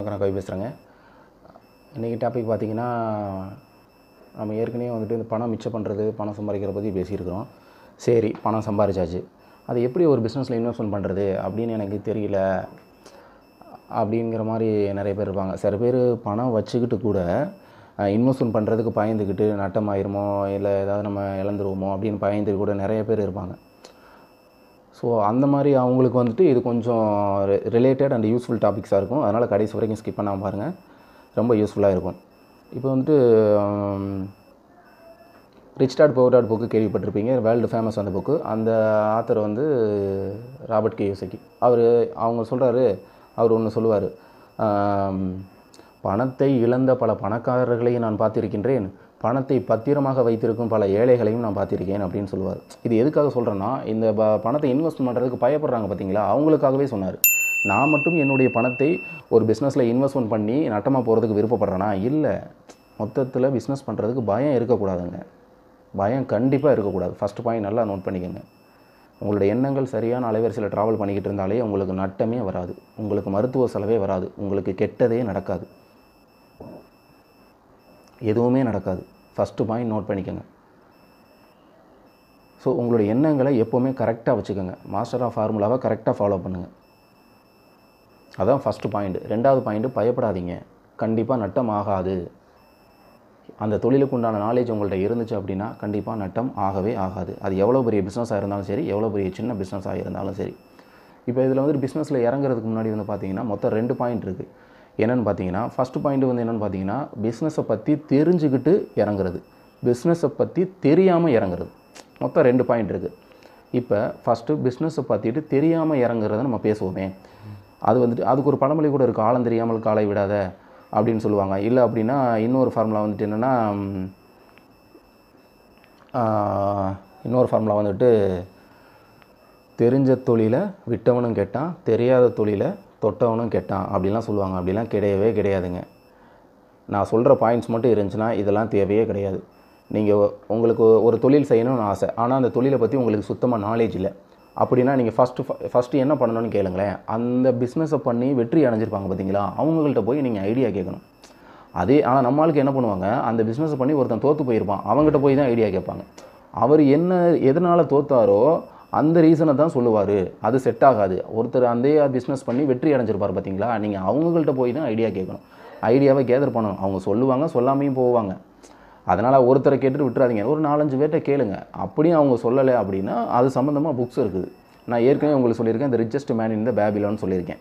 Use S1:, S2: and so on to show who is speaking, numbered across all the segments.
S1: நான் கவி பேசுகிறேங்க இன்றைக்கி டாபிக் பார்த்தீங்கன்னா நம்ம ஏற்கனவே வந்துட்டு இந்த பணம் மிச்சம் பண்ணுறது பணம் சம்பாதிக்கிற பற்றி பேசியிருக்கிறோம் சரி பணம் சம்பாரிச்சாச்சு அது எப்படி ஒரு பிஸ்னஸில் இன்வெஸ்ட்மெண்ட் பண்ணுறது அப்படின்னு எனக்கு தெரியல அப்படிங்கிற மாதிரி நிறைய பேர் இருப்பாங்க சில பேர் பணம் வச்சுக்கிட்டு கூட இன்வெஸ்ட்மெண்ட் பண்ணுறதுக்கு பயந்துக்கிட்டு நட்டமாயிருமோ இல்லை ஏதாவது நம்ம இழந்துருவோமோ அப்படின்னு பயந்து கூட நிறைய பேர் இருப்பாங்க ஸோ அந்த மாதிரி அவங்களுக்கு வந்துட்டு இது கொஞ்சம் ரிலேட்டட் அண்ட் யூஸ்ஃபுல் டாபிக்ஸாக இருக்கும் அதனால் கடைசி வரைக்கும் ஸ்கிப் பண்ணாமல் பாருங்கள் ரொம்ப யூஸ்ஃபுல்லாக இருக்கும் இப்போ வந்துட்டு rich dad poor dad book கேள்விப்பட்டிருப்பீங்க வேர்ல்டு ஃபேமஸ் அந்த புக்கு அந்த ஆத்தர் வந்து ராபர்ட் கே யோசக்கி அவர் அவங்க சொல்கிறாரு அவர் ஒன்று சொல்லுவார் பணத்தை இழந்த பல பணக்காரர்களையும் நான் பார்த்திருக்கின்றேன் பணத்தை பத்திரமாக வைத்திருக்கும் பல ஏழைகளையும் நான் பார்த்திருக்கேன் அப்படின்னு சொல்லுவார் இது எதுக்காக சொல்கிறேன்னா இந்த ப பணத்தை இன்வெஸ்ட் பண்ணுறதுக்கு பயப்படுறாங்க பார்த்தீங்களா அவங்களுக்காகவே சொன்னார் நான் மட்டும் என்னுடைய பணத்தை ஒரு பிஸ்னஸில் இன்வெஸ்ட்மெண்ட் பண்ணி நட்டமாக போகிறதுக்கு விருப்பப்படுறேனா இல்லை மொத்தத்தில் பிஸ்னஸ் பண்ணுறதுக்கு பயம் இருக்கக்கூடாதுங்க பயம் கண்டிப்பாக இருக்கக்கூடாது ஃபஸ்ட் பாயிண்ட் நல்லா நோட் பண்ணிக்கோங்க உங்களுடைய எண்ணங்கள் சரியான அலைவரிசையில் ட்ராவல் பண்ணிக்கிட்டு இருந்தாலே உங்களுக்கு நட்டமே வராது உங்களுக்கு மருத்துவ செலவே வராது உங்களுக்கு கெட்டதே நடக்காது எதுவுமே நடக்காது ஃபஸ்ட்டு பாயிண்ட் நோட் பண்ணிக்கோங்க ஸோ உங்களுடைய எண்ணங்களை எப்போவுமே கரெக்டாக வச்சுக்கோங்க மாஸ்டர் ஆஃப் ஃபார்முலாவை கரெக்டாக ஃபாலோ பண்ணுங்கள் அதான் ஃபஸ்ட்டு பாயிண்ட் ரெண்டாவது பாயிண்ட்டு பயப்படாதீங்க கண்டிப்பாக நட்டம் ஆகாது அந்த தொழிலுக்கு உண்டான நாலேஜ் உங்கள்கிட்ட இருந்துச்சு அப்படின்னா கண்டிப்பாக நட்டம் ஆகவே ஆகாது அது எவ்வளோ பெரிய பிஸ்னஸாக இருந்தாலும் சரி எவ்வளோ பெரிய சின்ன பிஸ்னஸாக இருந்தாலும் சரி இப்போ இதில் வந்து பிஸ்னஸில் இறங்குறதுக்கு முன்னாடி வந்து பார்த்தீங்கன்னா மொத்தம் ரெண்டு பாயிண்ட் இருக்குது என்னென்னு பார்த்தீங்கன்னா ஃபஸ்ட்டு பாயிண்ட் வந்து என்னென்னு பார்த்தீங்கன்னா பிஸ்னஸை பற்றி தெரிஞ்சுக்கிட்டு இறங்குறது பிஸ்னஸை பற்றி தெரியாமல் இறங்குறது மொத்தம் ரெண்டு பாயிண்ட் இருக்குது இப்போ ஃபஸ்ட்டு பிஸ்னஸை பற்றிட்டு தெரியாமல் இறங்குறத நம்ம பேசுவோமே அது வந்துட்டு அதுக்கு ஒரு பழமொழி கூட இருக்குது ஆழம் தெரியாமல் காலை விடாத அப்படின்னு சொல்லுவாங்க இல்லை அப்படின்னா இன்னொரு ஃபார்முலா வந்துட்டு என்னென்னா இன்னொரு ஃபார்முலா வந்துட்டு தெரிஞ்ச தொழிலை விட்டவனும் கெட்டான் தெரியாத தொழிலை தொட்டவனும் கெட்டான் அப்படிலாம் சொல்லுவாங்க அப்படிலாம் கிடையவே கிடையாதுங்க நான் சொல்கிற பாயிண்ட்ஸ் மட்டும் இருந்துச்சுன்னா இதெல்லாம் தேவையே கிடையாது நீங்கள் உங்களுக்கு ஒரு தொழில் செய்யணும்னு ஆசை ஆனால் அந்த தொழிலை பற்றி உங்களுக்கு சுத்தமாக நாலேஜ் இல்லை அப்படின்னா நீங்கள் ஃபஸ்ட்டு ஃபஸ்ட்டு என்ன பண்ணணும்னு கேளுங்களேன் அந்த பிஸ்னஸை பண்ணி வெற்றி அடைஞ்சிருப்பாங்க பார்த்தீங்களா அவங்கள்ட்ட போய் நீங்கள் ஐடியா கேட்கணும் அதே ஆனால் நம்மளுக்கு என்ன பண்ணுவாங்க அந்த பிஸ்னஸை பண்ணி ஒருத்தன் தோற்று போயிருப்பான் அவங்ககிட்ட போய் தான் ஐடியா கேட்பாங்க அவர் என்ன எதனால் தோத்தாரோ அந்த ரீசனை தான் சொல்லுவார் அது செட் ஆகாது ஒருத்தர் அந்த பிஸ்னஸ் பண்ணி வெற்றி அடைஞ்சிருப்பார் பார்த்தீங்களா நீங்கள் அவங்கள்ட்ட போய் தான் ஐடியா கேட்கணும் ஐடியாவை கேதர் பண்ணணும் அவங்க சொல்லுவாங்க சொல்லாமையும் போவாங்க அதனால் ஒருத்தரை கேட்டுட்டு விட்டுறாதீங்க ஒரு நாலஞ்சு பேர்கிட்ட கேளுங்க அப்படியும் அவங்க சொல்லலை அப்படின்னா அது சம்மந்தமாக புக்ஸ் இருக்குது நான் ஏற்கனவே உங்களுக்கு சொல்லியிருக்கேன் இந்த ரிச்சஸ்ட் மேன் இன் த பேபிலான்னு சொல்லியிருக்கேன்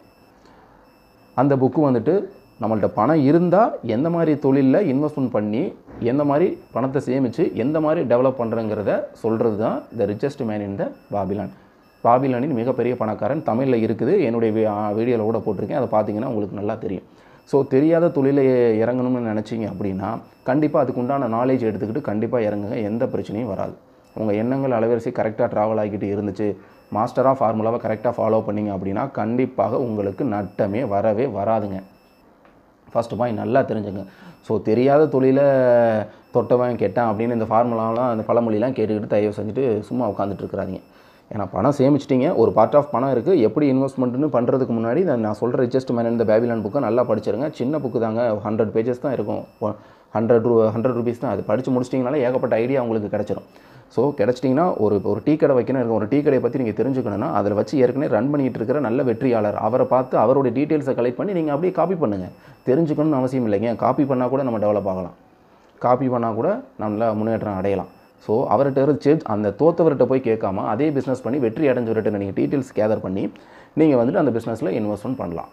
S1: அந்த புக்கு வந்துட்டு நம்மள்ட்ட பணம் இருந்தால் எந்த மாதிரி தொழிலில் இன்வெஸ்ட்மெண்ட் பண்ணி எந்த மாதிரி பணத்தை சேமித்து எந்த மாதிரி டெவலப் பண்ணுறங்கிறத சொல்கிறது தான் த ரிச்சஸ்ட் மேன் இன் த பாபிலான் பாபிலானின் மிகப்பெரிய பணக்காரன் தமிழில் இருக்குது என்னுடைய வீடியோவில் கூட போட்டிருக்கேன் அதை பார்த்தீங்கன்னா உங்களுக்கு நல்லா தெரியும் ஸோ தெரியாத தொழிலை இறங்கணும்னு நினச்சிங்க அப்படின்னா கண்டிப்பாக அதுக்கு உண்டான நாலேஜ் எடுத்துக்கிட்டு கண்டிப்பாக இறங்குங்க எந்த பிரச்சனையும் வராது உங்கள் எண்ணங்கள் அலைவரிசை கரெக்டாக ட்ராவல் ஆகிக்கிட்டு இருந்துச்சு மாஸ்டராக ஃபார்முலாவை கரெக்டாக ஃபாலோ பண்ணிங்க அப்படின்னா கண்டிப்பாக உங்களுக்கு நட்டமே வரவே வராதுங்க ஃபஸ்ட்டு பாயிண்ட் நல்லா தெரிஞ்சுங்க ஸோ தெரியாத தொழிலை தொட்டவன் கெட்டான் அப்படின்னு இந்த ஃபார்முலாலாம் அந்த பழமொழிலாம் கேட்டுக்கிட்டு தயவு செஞ்சுட்டு சும்மா உட்காந்துட்டு இருக்கிறாதீங்க ஏன்னா பணம் சேமிச்சிட்டிங்க ஒரு பார்ட் ஆஃப் பணம் இருக்குது எப்படி இன்வெஸ்ட்மெண்ட்னு பண்ணுறதுக்கு முன்னாடி நான் சொல்கிற ரிச்சஸ்ட் மேன் இந்த பேபிலான் புக்கை நல்லா படிச்சிருங்க சின்ன புக்கு தாங்க ஹண்ட்ரட் பேஜஸ் தான் இருக்கும் ஹண்ட்ரட் ரூ ஹண்ட்ரட் ருபீஸ் தான் அது படித்து முடிச்சிட்டிங்கனால ஏகப்பட்ட ஐடியா உங்களுக்கு கிடச்சிரும் ஸோ கிடச்சிட்டிங்கன்னா ஒரு ஒரு டீ கடை வைக்கணும் இருக்கும் ஒரு டீ கடையை பற்றி நீங்கள் தெரிஞ்சுக்கணும்னா அதில் வச்சு ஏற்கனவே ரன் பண்ணிகிட்டு இருக்கிற நல்ல வெற்றியாளர் அவரை பார்த்து அவருடைய டீட்டெயில்ஸை கலெக்ட் பண்ணி நீங்கள் அப்படியே காப்பி பண்ணுங்கள் தெரிஞ்சுக்கணும்னு அவசியம் இல்லைங்க காப்பி பண்ணால் கூட நம்ம டெவலப் ஆகலாம் காப்பி பண்ணால் கூட நல்லா முன்னேற்றம் அடையலாம் ஸோ அவர்கிட்ட இருந்து அந்த தோத்தவர்கிட்ட போய் கேட்காம அதே பிஸ்னஸ் பண்ணி வெற்றி அடைஞ்சவர்கிட்ட நீங்கள் டீட்டெயில்ஸ் கேதர் பண்ணி நீங்கள் வந்துட்டு அந்த பிஸ்னஸில் இன்வெஸ்ட்மெண்ட் பண்ணலாம்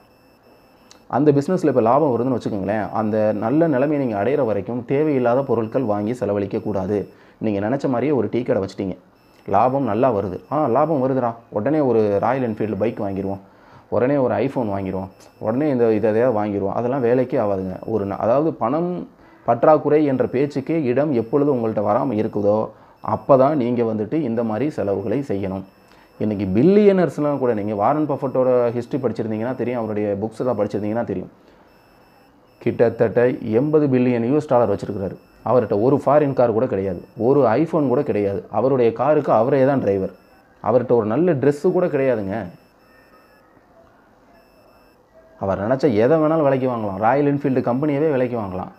S1: அந்த பிஸ்னஸில் இப்போ லாபம் வருதுன்னு வச்சுக்கோங்களேன் அந்த நல்ல நிலைமையை நீங்கள் அடையிற வரைக்கும் தேவையில்லாத பொருட்கள் வாங்கி செலவழிக்கக்கூடாது நீங்கள் நினச்ச மாதிரியே ஒரு டீ கடை வச்சிட்டிங்க லாபம் நல்லா வருது ஆ லாபம் வருதுடா உடனே ஒரு ராயல் என்ஃபீல்டு பைக் வாங்கிடுவோம் உடனே ஒரு ஐஃபோன் வாங்கிடுவோம் உடனே இந்த இதை எதையாவது வாங்கிடுவோம் அதெல்லாம் வேலைக்கே ஆகாதுங்க ஒரு அதாவது பணம் பற்றாக்குறை என்ற பேச்சுக்கே இடம் எப்பொழுது உங்கள்கிட்ட வராமல் இருக்குதோ அப்போ தான் நீங்கள் வந்துட்டு இந்த மாதிரி செலவுகளை செய்யணும் இன்றைக்கி பில்லியனர்ஸ்லாம் கூட நீங்கள் வாரன் பஃபட்டோட ஹிஸ்ட்ரி படிச்சிருந்தீங்கன்னா தெரியும் அவருடைய புக்ஸ் எல்லாம் படிச்சிருந்தீங்கன்னா தெரியும் கிட்டத்தட்ட எண்பது பில்லியன் யூஎஸ் டாலர் வச்சுருக்கிறாரு அவர்கிட்ட ஒரு ஃபாரின் கார் கூட கிடையாது ஒரு ஐஃபோன் கூட கிடையாது அவருடைய காருக்கு அவரே தான் டிரைவர் அவர்கிட்ட ஒரு நல்ல ட்ரெஸ்ஸு கூட கிடையாதுங்க அவர் நினச்ச எதை வேணாலும் விலைக்கு வாங்கலாம் ராயல் என்ஃபீல்டு கம்பெனியவே விலைக்கு வாங்கலாம்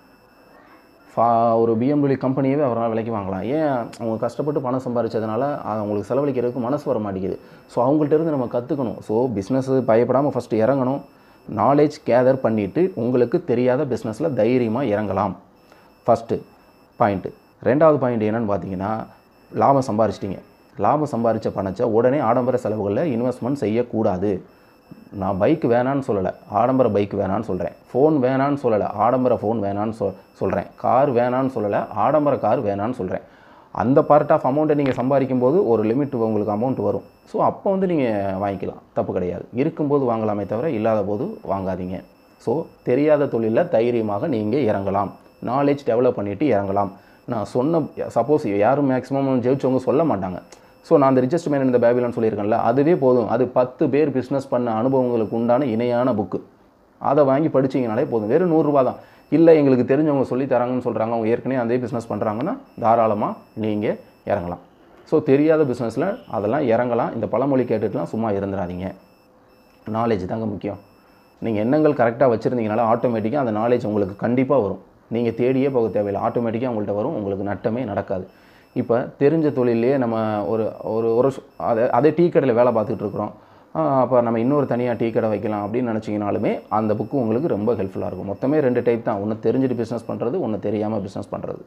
S1: ஃபா ஒரு பிஎம்டபிள்யூ கம்பெனியவே அவரால் விலைக்கு வாங்கலாம் ஏன் அவங்க கஷ்டப்பட்டு பணம் சம்பாரிச்சதுனால அது அவங்களுக்கு செலவழிக்கிறதுக்கு மனசு வர மாட்டேங்குது ஸோ அவங்கள்ட்ட இருந்து நம்ம கற்றுக்கணும் ஸோ பிஸ்னஸ் பயப்படாமல் ஃபஸ்ட்டு இறங்கணும் நாலேஜ் கேதர் பண்ணிவிட்டு உங்களுக்கு தெரியாத பிஸ்னஸில் தைரியமாக இறங்கலாம் ஃபஸ்ட்டு பாயிண்ட்டு ரெண்டாவது பாயிண்ட் என்னென்னு பார்த்தீங்கன்னா லாபம் சம்பாரிச்சிட்டிங்க லாபம் சம்பாரித்த பணத்தை உடனே ஆடம்பர செலவுகளில் இன்வெஸ்ட்மெண்ட் செய்யக்கூடாது நான் பைக் வேணான்னு சொல்லலை ஆடம்பர பைக் வேணான்னு சொல்கிறேன் ஃபோன் வேணான்னு சொல்லலை ஆடம்பர ஃபோன் வேணான்னு சொல் சொல்கிறேன் கார் வேணான்னு சொல்லலை ஆடம்பர கார் வேணான்னு சொல்கிறேன் அந்த பார்ட் ஆஃப் அமௌண்ட்டை நீங்கள் சம்பாதிக்கும் போது ஒரு லிமிட் உங்களுக்கு அமௌண்ட் வரும் ஸோ அப்போ வந்து நீங்கள் வாங்கிக்கலாம் தப்பு கிடையாது இருக்கும்போது வாங்கலாமே தவிர இல்லாத போது வாங்காதீங்க ஸோ தெரியாத தொழிலில் தைரியமாக நீங்கள் இறங்கலாம் நாலேஜ் டெவலப் பண்ணிவிட்டு இறங்கலாம் நான் சொன்ன சப்போஸ் யாரும் மேக்ஸிமம் ஜெயிச்சவங்க சொல்ல மாட்டாங்க ஸோ நான் அந்த ரிச்சஸ்ட் மேன் இந்த பேபிலான்னு சொல்லியிருக்கேன்ல அதுவே போதும் அது பத்து பேர் பிஸ்னஸ் பண்ண அனுபவங்களுக்கு உண்டான இணையான புக்கு அதை வாங்கி படிச்சீங்கனாலே போதும் வெறும் நூறுரூவா தான் இல்லை எங்களுக்கு தெரிஞ்சவங்க சொல்லி தராங்கன்னு சொல்கிறாங்க அவங்க ஏற்கனவே அதே பிஸ்னஸ் பண்ணுறாங்கன்னா தாராளமாக நீங்கள் இறங்கலாம் ஸோ தெரியாத பிஸ்னஸில் அதெல்லாம் இறங்கலாம் இந்த பழமொழி கேட்டுட்டுலாம் சும்மா இருந்துடாதீங்க நாலேஜ் தாங்க முக்கியம் நீங்கள் எண்ணங்கள் கரெக்டாக வச்சுருந்தீங்கனால ஆட்டோமேட்டிக்காக அந்த நாலேஜ் உங்களுக்கு கண்டிப்பாக வரும் நீங்கள் தேடியே போக தேவையில்லை ஆட்டோமேட்டிக்காக உங்கள்கிட்ட வரும் உங்களுக்கு நட்டமே நடக்காது இப்போ தெரிஞ்ச தொழிலே நம்ம ஒரு ஒரு ஒரு சு- அதே அதே டீ கடையில் வேலை பார்த்துட்டு இருக்கிறோம் அப்போ நம்ம இன்னொரு தனியாக டீ கடை வைக்கலாம் அப்படின்னு நினச்சிங்கனாலுமே அந்த புக்கு உங்களுக்கு ரொம்ப ஹெல்ப்ஃபுல்லாக இருக்கும் மொத்தமே ரெண்டு டைப் தான் ஒன்று தெரிஞ்சுட்டு பிஸ்னஸ் பண்ணுறது ஒன்று தெரியாமல் பிஸ்னஸ் பண்ணுறது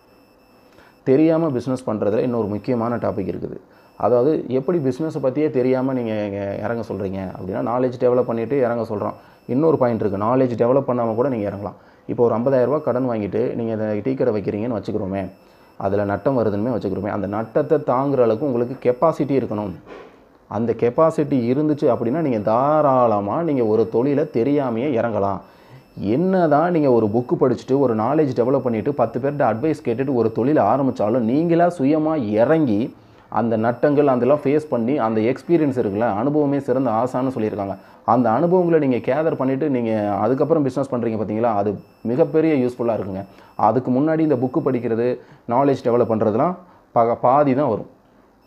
S1: தெரியாமல் பிஸ்னஸ் பண்ணுறதுல இன்னொரு முக்கியமான டாபிக் இருக்குது அதாவது எப்படி பிஸ்னஸை பற்றியே தெரியாமல் நீங்கள் இறங்க சொல்கிறீங்க அப்படின்னா நாலேஜ் டெவலப் பண்ணிவிட்டு இறங்க சொல்கிறோம் இன்னொரு பாயிண்ட் இருக்குது நாலேஜ் டெவலப் பண்ணாமல் கூட நீங்கள் இறங்கலாம் இப்போ ஒரு 50000 ரூபாய் கடன் வாங்கிட்டு நீங்கள் இந்த டீ கடை வைக்கிறீங்கன்னு வச்சுக்கிறோமே அதில் நட்டம் வருதுன்னு வச்சுக்கிறோமே அந்த நட்டத்தை தாங்குற அளவுக்கு உங்களுக்கு கெப்பாசிட்டி இருக்கணும் அந்த கெப்பாசிட்டி இருந்துச்சு அப்படின்னா நீங்கள் தாராளமாக நீங்கள் ஒரு தொழிலை தெரியாமையே இறங்கலாம் என்ன தான் நீங்கள் ஒரு புக்கு படிச்சுட்டு ஒரு நாலேஜ் டெவலப் பண்ணிவிட்டு பத்து பேர்கிட்ட அட்வைஸ் கேட்டுட்டு ஒரு தொழிலை ஆரம்பித்தாலும் நீங்களா சுயமாக இறங்கி அந்த நட்டங்கள் அதெல்லாம் ஃபேஸ் பண்ணி அந்த எக்ஸ்பீரியன்ஸ் இருக்குல்ல அனுபவமே சிறந்த ஆசான்னு சொல்லியிருக்காங்க அந்த அனுபவங்களை நீங்கள் கேதர் பண்ணிவிட்டு நீங்கள் அதுக்கப்புறம் பிஸ்னஸ் பண்ணுறீங்க பார்த்தீங்களா அது மிகப்பெரிய யூஸ்ஃபுல்லாக இருக்குங்க அதுக்கு முன்னாடி இந்த புக்கு படிக்கிறது நாலேஜ் டெவலப் பண்ணுறதுலாம் பக பாதி தான் வரும்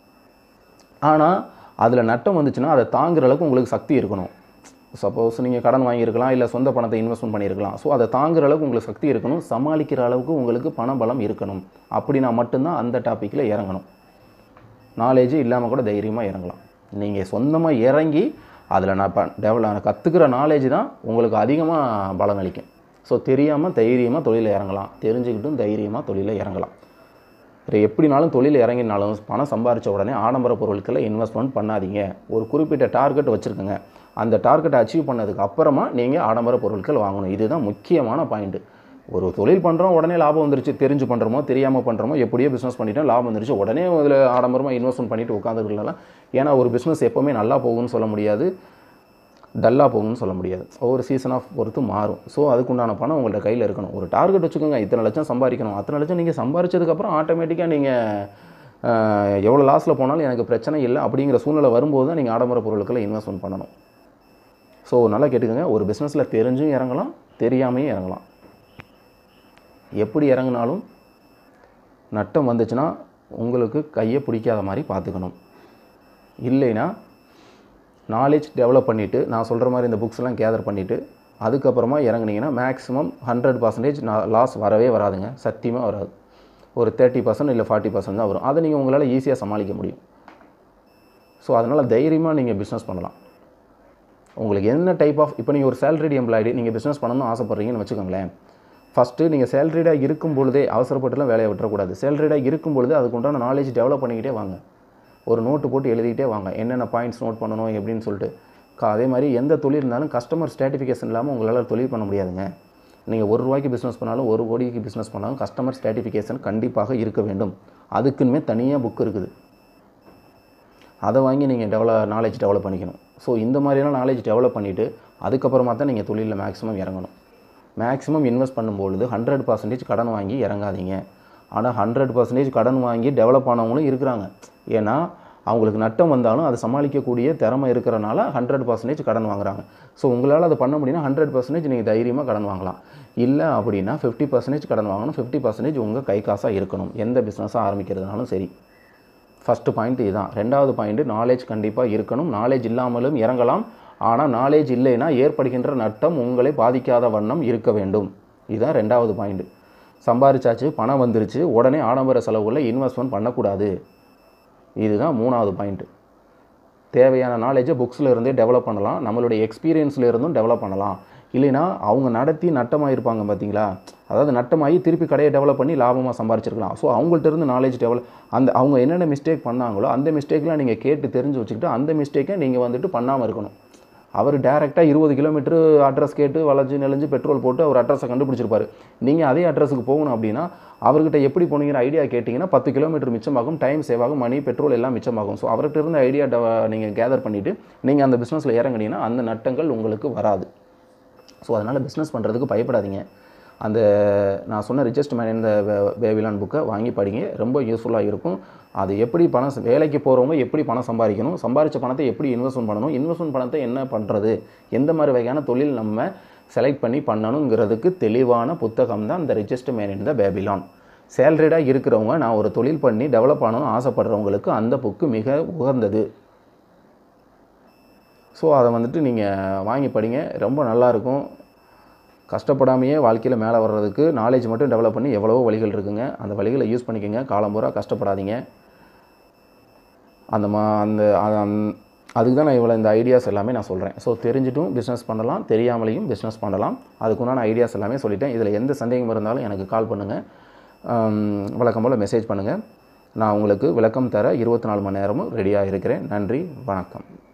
S1: ஆனால் அதில் நட்டம் வந்துச்சுன்னா அதை தாங்குற அளவுக்கு உங்களுக்கு சக்தி இருக்கணும் சப்போஸ் நீங்கள் கடன் வாங்கியிருக்கலாம் இல்லை சொந்த பணத்தை இன்வெஸ்ட்மெண்ட் பண்ணியிருக்கலாம் ஸோ அதை தாங்குற அளவுக்கு உங்களுக்கு சக்தி இருக்கணும் சமாளிக்கிற அளவுக்கு உங்களுக்கு பண பலம் இருக்கணும் அப்படின்னா மட்டும்தான் அந்த டாப்பிக்கில் இறங்கணும் நாலேஜ் இல்லாமல் கூட தைரியமாக இறங்கலாம் நீங்கள் சொந்தமாக இறங்கி அதில் நான் இப்போ டெவலப் நான் கற்றுக்கிற நாலேஜ் தான் உங்களுக்கு அதிகமாக பலம் அளிக்கும் ஸோ தெரியாமல் தைரியமாக தொழிலில் இறங்கலாம் தெரிஞ்சுக்கிட்டும் தைரியமாக தொழிலில் இறங்கலாம் வேறு எப்படினாலும் தொழில் இறங்கினாலும் பணம் சம்பாரித்த உடனே ஆடம்பர பொருட்களை இன்வெஸ்ட்மெண்ட் பண்ணாதீங்க ஒரு குறிப்பிட்ட டார்கெட் வச்சுருக்கங்க அந்த டார்கெட்டை அச்சீவ் பண்ணதுக்கு அப்புறமா நீங்கள் ஆடம்பர பொருட்கள் வாங்கணும் இதுதான் முக்கியமான பாயிண்ட்டு ஒரு தொழில் பண்ணுறோம் உடனே லாபம் வந்துருச்சு தெரிஞ்சு பண்ணுறோமோ தெரியாமல் பண்ணுறோமோ எப்படியோ பிஸ்னஸ் பண்ணிட்டோம் லாபம் வந்துருச்சு உடனே அதில் ஆடம்பரமாக இன்வெஸ்ட்மெண்ட் பண்ணிட்டு உட்காந்துருக்கலாம் ஏன்னா ஒரு பிஸ்னஸ் எப்போவுமே நல்லா போகும்னு சொல்ல முடியாது டல்லாக போகும்னு சொல்ல முடியாது ஒவ்வொரு சீசன் ஆஃப் பொறுத்து மாறும் ஸோ அதுக்குண்டான பணம் உங்கள்ட்ட கையில் இருக்கணும் ஒரு டார்கெட் வச்சுக்கோங்க இத்தனை லட்சம் சம்பாதிக்கணும் அத்தனை லட்சம் நீங்கள் சம்பாரிச்சதுக்கப்புறம் ஆட்டோமேட்டிக்காக நீங்கள் எவ்வளோ லாஸில் போனாலும் எனக்கு பிரச்சனை இல்லை அப்படிங்கிற சூழ்நிலை வரும்போது தான் நீங்கள் ஆடம்பர பொருட்களை இன்வெஸ்ட்மெண்ட் பண்ணணும் ஸோ நல்லா கேட்டுக்கோங்க ஒரு பிஸ்னஸில் தெரிஞ்சும் இறங்கலாம் தெரியாமையும் இறங்கலாம் எப்படி இறங்கினாலும் நட்டம் வந்துச்சுன்னா உங்களுக்கு கையை பிடிக்காத மாதிரி பார்த்துக்கணும் இல்லைன்னா நாலேஜ் டெவலப் பண்ணிவிட்டு நான் சொல்கிற மாதிரி இந்த புக்ஸ்லாம் கேதர் பண்ணிவிட்டு அதுக்கப்புறமா இறங்குனீங்கன்னா மேக்ஸிமம் ஹண்ட்ரட் பர்சன்டேஜ் லாஸ் வரவே வராதுங்க சத்தியமாக வராது ஒரு தேர்ட்டி பர்சன்ட் இல்லை ஃபார்ட்டி பர்சன்ட் தான் வரும் அதை நீங்கள் உங்களால் ஈஸியாக சமாளிக்க முடியும் ஸோ அதனால் தைரியமாக நீங்கள் பிஸ்னஸ் பண்ணலாம் உங்களுக்கு என்ன டைப் ஆஃப் இப்போ நீங்கள் ஒரு சேலரிடு எம்ப்ளாய்டு நீங்கள் பிஸ்னஸ் பண்ணணும்னு ஆசைப்பட்றீங்கன்னு வச்சுக்கோங்களேன் ஃபஸ்ட்டு நீங்கள் சேலரிடாக இருக்கும் பொழுதே அவசரப்பட்டுலாம் வேலையை விட்டுறக்கூடாது சேலரிடாக இருக்கும் பொழுது அதுக்கு உண்டான நாலேஜ் டெவலப் பண்ணிக்கிட்டே வாங்க ஒரு நோட்டு போட்டு எழுதிக்கிட்டே வாங்க என்னென்ன பாயிண்ட்ஸ் நோட் பண்ணணும் எப்படின்னு சொல்லிட்டு க- அதே மாதிரி எந்த தொழில் இருந்தாலும் கஸ்டமர் ஸ்டாட்டிஃபிகேஷன் இல்லாமல் உங்களால் தொழில் பண்ண முடியாதுங்க நீங்கள் ஒரு ரூபாய்க்கு பிஸ்னஸ் பண்ணாலும் ஒரு கோடிக்கு பிஸ்னஸ் பண்ணாலும் கஸ்டமர் ஸ்டாட்டிஃபிகேஷன் கண்டிப்பாக இருக்க வேண்டும் அதுக்குன்னு தனியாக புக் இருக்குது அதை வாங்கி நீங்கள் டெவலப் நாலேஜ் டெவலப் பண்ணிக்கணும் ஸோ இந்த மாதிரியெல்லாம் நாலேஜ் டெவலப் பண்ணிவிட்டு அதுக்கப்புறமா தான் நீங்கள் தொழிலில் மேக்ஸிமம் இறங்கணும் மேக்ஸிமம் இன்வெஸ்ட் பண்ணும்பொழுது ஹண்ட்ரட் பர்சன்டேஜ் கடன் வாங்கி இறங்காதீங்க ஆனால் ஹண்ட்ரட் பர்சன்டேஜ் கடன் வாங்கி டெவலப் ஆனவங்களும் இருக்கிறாங்க ஏன்னா அவங்களுக்கு நட்டம் வந்தாலும் அதை சமாளிக்கக்கூடிய திறமை இருக்கிறனால ஹண்ட்ரட் பர்சன்டேஜ் கடன் வாங்குறாங்க ஸோ உங்களால் அதை பண்ண முடியும்னா ஹண்ட்ரட் பர்சன்டேஜ் நீங்கள் தைரியமாக கடன் வாங்கலாம் இல்லை அப்படின்னா ஃபிஃப்டி பர்சன்டேஜ் கடன் வாங்கணும் ஃபிஃப்டி பர்சன்டேஜ் உங்கள் கை காசாக இருக்கணும் எந்த பிஸ்னஸாக ஆரம்பிக்கிறதுனாலும் சரி ஃபஸ்ட்டு பாயிண்ட் இதுதான் ரெண்டாவது பாயிண்ட் நாலேஜ் கண்டிப்பாக இருக்கணும் நாலேஜ் இல்லாமலும் இறங்கலாம் ஆனால் நாலேஜ் இல்லைன்னா ஏற்படுகின்ற நட்டம் உங்களை பாதிக்காத வண்ணம் இருக்க வேண்டும் இதுதான் ரெண்டாவது பாயிண்ட் சம்பாரிச்சாச்சு பணம் வந்துருச்சு உடனே ஆடம்பர செலவுகளில் இன்வெஸ்ட்மெண்ட் பண்ணக்கூடாது இதுதான் மூணாவது பாயிண்ட் தேவையான நாலேஜை புக்ஸில் இருந்தே டெவலப் பண்ணலாம் நம்மளுடைய எக்ஸ்பீரியன்ஸில் இருந்தும் டெவலப் பண்ணலாம் இல்லைன்னா அவங்க நடத்தி நட்டமாக இருப்பாங்க பார்த்தீங்களா அதாவது நட்டமாகி திருப்பி கடையை டெவலப் பண்ணி லாபமாக சம்பாரிச்சிருக்கலாம் ஸோ அவங்கள்ட்ட இருந்து நாலேஜ் டெவலப் அந்த அவங்க என்னென்ன மிஸ்டேக் பண்ணாங்களோ அந்த மிஸ்டேக்லாம் நீங்கள் கேட்டு தெரிஞ்சு வச்சுக்கிட்டு அந்த மிஸ்டேக்கை நீங்கள் வந்துட்டு பண்ணாமல் இருக்கணும் அவர் டேரெக்டாக இருபது கிலோமீட்டர் அட்ரஸ் கேட்டு வளைஞ்சு நெளிஞ்சு பெட்ரோல் போட்டு அவர் அட்ரஸை கண்டுபிடிச்சிருப்பாரு நீங்கள் அதே அட்ரஸுக்கு போகணும் அப்படின்னா அவர்கிட்ட எப்படி போனீங்கிற ஐடியா கேட்டிங்கன்னா பத்து கிலோமீட்டர் மிச்சமாகும் டைம் சேவ் ஆகும் மணி பெட்ரோல் எல்லாம் மிச்சமாகும் ஸோ அவர்கிட்ட இருந்த ஐடியா நீங்கள் கேதர் பண்ணிவிட்டு நீங்கள் அந்த பிஸ்னஸில் இறங்குனீங்கன்னா அந்த நட்டங்கள் உங்களுக்கு வராது ஸோ அதனால் பிஸ்னஸ் பண்ணுறதுக்கு பயப்படாதீங்க அந்த நான் சொன்ன ரிச்சஸ்ட் மேன் இந்த பேபிலான் புக்கை வாங்கி படிங்க ரொம்ப யூஸ்ஃபுல்லாக இருக்கும் அது எப்படி பணம் ச- வேலைக்கு போகிறவங்க எப்படி பணம் சம்பாதிக்கணும் சம்பாரித்த பணத்தை எப்படி இன்வெஸ்ட்மெண்ட் பண்ணணும் இன்வெஸ்ட்மெண்ட் பணத்தை என்ன பண்ணுறது எந்த மாதிரி வகையான தொழில் நம்ம செலக்ட் பண்ணி பண்ணணுங்கிறதுக்கு தெளிவான புத்தகம் தான் இந்த richest man in the Babylon சேலரிடாக இருக்கிறவங்க நான் ஒரு தொழில் பண்ணி டெவலப் பண்ணணும்னு ஆசைப்படுறவங்களுக்கு அந்த புக்கு மிக உகந்தது ஸோ அதை வந்துட்டு நீங்கள் வாங்கி படிங்க ரொம்ப நல்லாயிருக்கும் கஷ்டப்படாமையே வாழ்க்கையில் மேலே வர்றதுக்கு நாலேஜ் மட்டும் டெவலப் பண்ணி எவ்வளவோ வழிகள் இருக்குங்க அந்த வழிகளை யூஸ் பண்ணிக்கோங்க காலம் பூரா கஷ்டப்படாதீங்க அந்த மா அந்த அ- அந்த- அதுக்கு தான் நான் இவ்வளோ இந்த ஐடியாஸ் எல்லாமே நான் சொல்கிறேன் ஸோ தெரிஞ்சிட்டும் பிஸ்னஸ் பண்ணலாம் தெரியாமலையும் பிஸ்னஸ் பண்ணலாம் அதுக்குண்டான ஐடியாஸ் எல்லாமே சொல்லிட்டேன் இதில் எந்த சந்தேகம் இருந்தாலும் எனக்கு கால் பண்ணுங்கள் வழக்கம் போல் மெசேஜ் பண்ணுங்கள் நான் உங்களுக்கு விளக்கம் தர இருபத்தி நாலு மணி நேரமும் ரெடியாக இருக்கிறேன் நன்றி வணக்கம்